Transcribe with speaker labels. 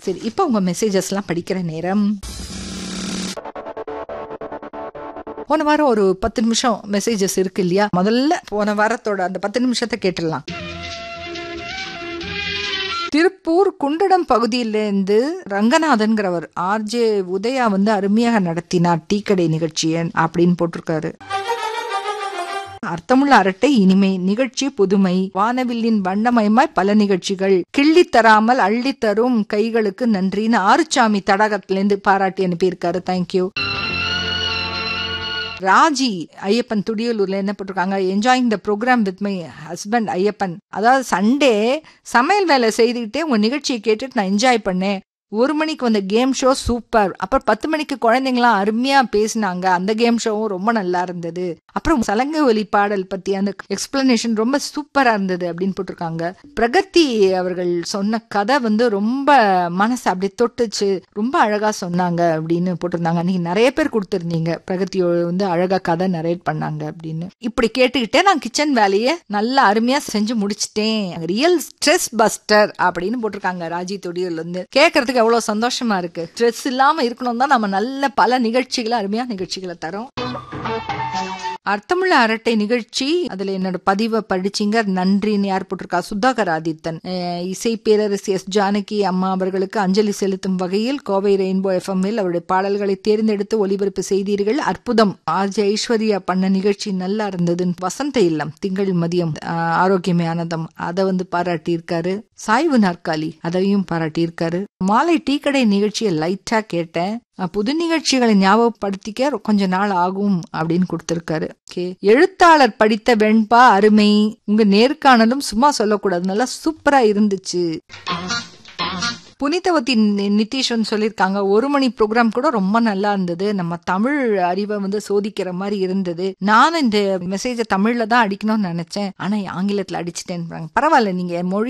Speaker 1: சரி இப்போ உங்க மெசேஜஸ்லாம் படிக்கிற நேரம் போன வாரம் ஒரு பத்து நிமிஷம் மெசேஜஸ் இருக்கு இல்லையா முதல்ல போன வாரத்தோட அந்த பத்து நிமிஷத்தை கேட்டுடலாம் திருப்பூர் குண்டடம் பகுதியிலேருந்து ரங்கநாதன்கிறவர் ஆர்ஜே உதயா வந்து அருமையாக நடத்தினார் டீ கடை நிகழ்ச்சியை அப்படின்னு போட்டிருக்காரு அர்த்தமுள்ள அரட்டை இனிமை நிகழ்ச்சி புதுமை வானவில்லின் வண்ணமயமாய் பல நிகழ்ச்சிகள் கிள்ளி தராமல் அள்ளி தரும் கைகளுக்கு நன்றின்னு ஆறுச்சாமி தடாகத்திலேருந்து பாராட்டி அனுப்பியிருக்காரு தேங்க்யூ ராஜி ஐயப்பன் துடியலூர்ல என்ன போட்டிருக்காங்க enjoying the programme with my husband Ayyappan அதாவது சண்டே சமையல் வேலை செய்துக்கிட்டே உங்க நிகழ்ச்சியை கேட்டுட்டு நான் என்ஜாய் பண்ணேன் ஒரு மணிக்கு வந்த கேம் ஷோ சூப்பர் அப்புறம் பத்து மணிக்கு குழந்தைங்களாம் அருமையா பேசினாங்க அந்த கேம் ஷோவும் ரொம்ப நல்லா இருந்தது அப்புறம் சலங்கை ஒலி பாடல் பத்தி அந்த எக்ஸ்பிளனேஷன் ரொம்ப சூப்பரா இருந்தது அப்படின்னு போட்டிருக்காங்க பிரகதி அவர்கள் சொன்ன கதை வந்து ரொம்ப மனசு அப்படியே தொட்டுச்சு ரொம்ப அழகா சொன்னாங்க அப்படின்னு போட்டிருந்தாங்க அன்னைக்கு நிறைய பேர் கொடுத்துருந்தீங்க பிரகதி வந்து அழகா கதை நரேட் பண்ணாங்க அப்படின்னு இப்படி கேட்டுக்கிட்டே நான் கிச்சன் வேலையை நல்லா அருமையா செஞ்சு முடிச்சிட்டேன் ரியல் ஸ்ட்ரெஸ் பஸ்டர் அப்படின்னு போட்டிருக்காங்க ராஜி தொடியூர்ல இருந்து கேட்கறதுக்கு எவ்வளவு சந்தோஷமா இருக்கு ஸ்ட்ரெஸ் இல்லாம இருக்கணும் தான் நம்ம நல்ல பல நிகழ்ச்சிகளை அருமையா நிகழ்ச்சிகளை தரோம் அர்த்தமுள்ள அரட்டை நிகழ்ச்சி அதுல என்னோட பதிவை படிச்சிங்க நன்றின்னு யார் போட்டிருக்கா சுதாகர் ஆதித்தன் அஹ் இசை பேரரசி எஸ் ஜானகி அம்மா அவர்களுக்கு அஞ்சலி செலுத்தும் வகையில் கோவை ரெயின்போ எஃப்எம்மில் அவருடைய பாடல்களை தேர்ந்தெடுத்து ஒலிபரப்பு செய்தீர்கள் அற்புதம் ஆர்ஜி ஐஸ்வர்யா பண்ண நிகழ்ச்சி நல்லா இருந்தது வசந்த இல்லம் திங்கள் மதியம் அஹ் ஆரோக்கியமே ஆனந்தம் அதை வந்து பாராட்டியிருக்காரு சாய்வு நாற்காலி அதையும் பாராட்டியிருக்காரு மாலை டீ கடை நிகழ்ச்சியை லைட்டா கேட்டேன் அஹ் புது நிகழ்ச்சிகளை ஞாபகப்படுத்திக்க கொஞ்ச நாள் ஆகும் அப்படின்னு கொடுத்திருக்காரு ஓகே எழுத்தாளர் படித்த வெண்பா அருமை உங்க நேர்காணலும் சும்மா சொல்லக்கூடாது நல்லா சூப்பரா இருந்துச்சு புனிதவதி நி- நிதிஷன் சொல்லியிருக்காங்க ஒரு மணி ப்ரோக்ராம் கூட ரொம்ப நல்லா இருந்தது நம்ம தமிழ் அறிவை வந்து சோதிக்கிற மாதிரி இருந்தது நானும் இந்த மெசேஜை தமிழ்ல தான் அடிக்கணும்னு நினைச்சேன் ஆனா ஆங்கிலத்துல அடிச்சிட்டேன் பரவாயில்ல நீங்க மொழி